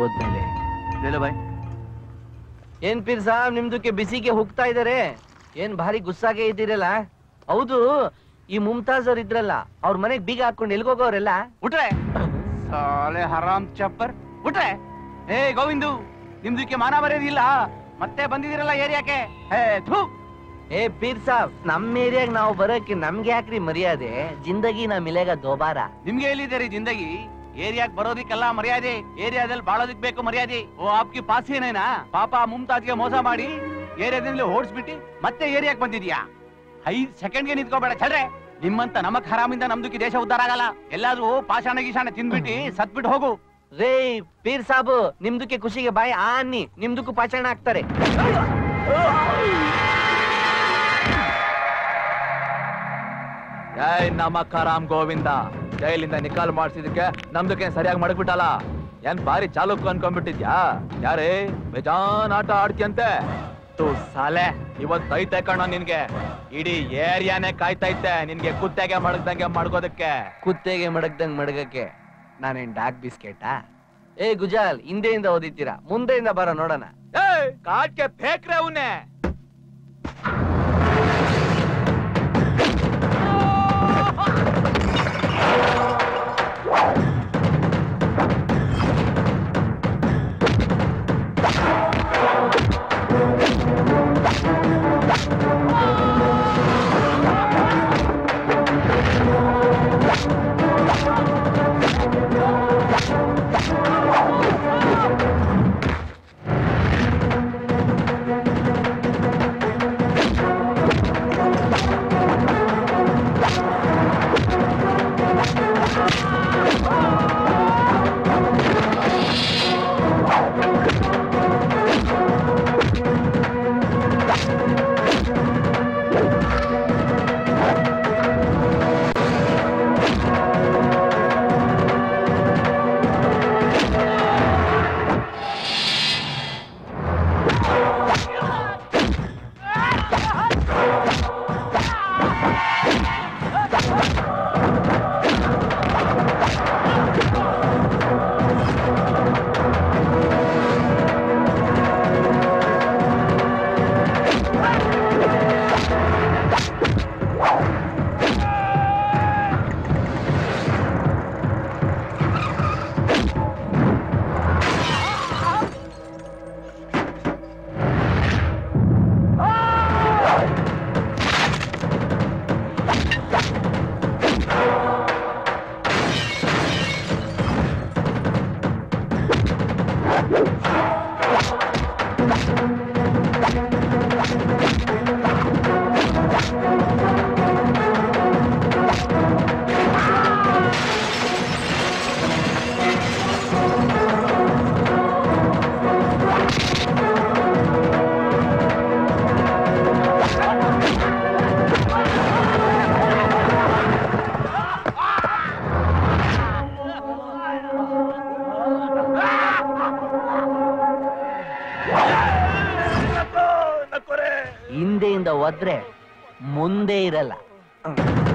ಹೋದ್ಮೇಲೆ ले भाई ಏನ್ ಪೀರ್ ಸಾಬ್ ನಿಮ್ದಕ್ಕೆ ಬಿಸಿಗೆ ಹೋಗ್ತಾ ಇದಾರೆ ಏನ್ ಭಾರಿ ಗುಸ್ಸಾಗೆ ಇದ್ದೀರಲ್ಲ ಹೌದು ಈ ಮುಮ್ತಾಜ್ ಅವ್ರು ಇದ್ರಲ್ಲ ಅವ್ರ ಮನೆಗ್ ಬೀಗ ಹಾಕೊಂಡು ಎಲ್ಗೋಗೋರೆಲ್ಲ उठ रहे साले हराम ಚಪ್ಪರ್ ಉಟ್ರೆ ಏ ಗೋವಿಂದು ನಿಮ್ದಕ್ಕೆ ಮಾನ ಬರೆಯೋದಿಲ್ಲ ಮತ್ತೆ ಬಂದಿದ್ದೀರಲ್ಲ ಏರಿಯಾಕ್ಕೆ ಹೇ ಥೂ ಏ ಪೀರ್ ಸಾಬ್ ನಮ್ ಏರಿಯಾಗ ನಾವು ಬರೋಕೆ ನಮ್ಗೆ ಯಾಕ್ರಿ ಮರ್ಯಾದೆ ಜಿಂದಗಿ ನಾ ಮಿಲೆಗ ದೋಬಾರ ನಿಮ್ಗೆ ಎಲ್ಲಿದೆ ರೀ ಜಿಂದಗಿ ಏರಿಯಾಕ್ ಬರೋದಿಕ್ಕೆಲ್ಲ ಮರ್ಯಾದೆ ಏರಿಯಾದಲ್ಲಿ ಬಾಳೋದಿಕ್ ಬೇಕು ಮರ್ಯಾದೆ ಓ ಆಪ್ಕಿ ಪಾಸ್ ಏನೇನಾ ಪಾಪ ಮುಮ್ತಾಜ್ಗೆ ಮೋಸ ಮಾಡಿ ಏರಿಯಾದಿಂದ ಓಡಿಸ್ಬಿಟ್ಟು ಮತ್ತೆ ಏರಿಯಾಕ್ ಬಂದಿದ್ಯಾ ಐದ್ ಸೆಕೆಂಡ್ಗೆ ನಿಂತ್ಕೋಬೇಡ ಚಲ್ರೆ ನಿಮ್ಮಂತ ನಮಕ್ ಹರಾಮಿಂದ ನಮ್ದಕ್ಕೆ ದೇಶ ಉದ್ಧಾರ ಆಗಲ್ಲ ಎಲ್ಲಾದ್ರೂ ಪಾಷಾಣ ಗೀಷಾಣ ತಿಂದ್ಬಿಟ್ಟು ಸತ್ಬಿಟ್ಟು ಹೋಗು ರೇ ಪೀರ್ ಸಾಬು ನಿಮ್ದಕ್ಕೆ ಖುಷಿಗೆ ಬಾಯಿ ಆ ಅನ್ನಿ ನಿಮ್ದಕ್ಕೂ ಪಾಚಣ ಹಾಕ್ತಾರೆ ಜೈ ನಮಕ್ ಹರಾಮ್ ಗೋವಿಂದ ಜೈಲಿಂದ ನಿಕಾಲ್ ಮಾಡ್ಸಿದಕ್ಕೆ ನಮ್ದಕ್ಕೆ ಸರಿಯಾಗಿ ಮಡಗ್ಬಿಟ್ಟಲ್ಲ ಏನ್ ಬಾರಿ ಚಾಲುಕ್ ಅನ್ಕೊಂಡ್ಬಿಟ್ಟಿದ್ಯಾ ಯಾರೇ ಬೇಜಾನ್ ಆಟ ಆಡ್ತಿಯಂತೆ ತೂ ಸಾಲೆ ಇವತ್ ಐತೆ ಕಣ ನಿನ್ಗೆ ಇಡೀ ಏರಿಯಾನೇ ಕಾಯ್ತೈತೆ ನಿನ್ಗೆ ಕುತ್ತೆಗೆ ಮಡಗ್ದಂಗೆ ಮಡ್ಗೋದಕ್ಕೆ ಕುತ್ತೆಗೆ ಮಡಗ್ದಂಗ್ ಮಡಗಕ್ಕೆ ನಾನೇನ್ ಡಾಕ್ ಬಿಸ್ಕೆಟಾ ಏ ಗುಜಾಲ್ ಹಿಂದೆಯಿಂದ ಓದಿತ್ತೀರಾ ಮುಂದೆಯಿಂದ ಬರೋ ನೋಡೋಣ ಏ ಕಾಟ್ಗೆ ಬೇಕ್ರೆ ಅವನ್ನೇ ಹಿಂದೆಯಿಂದ ಒದ್ರೆ ಮುಂದೆ ಇರಲ್ಲ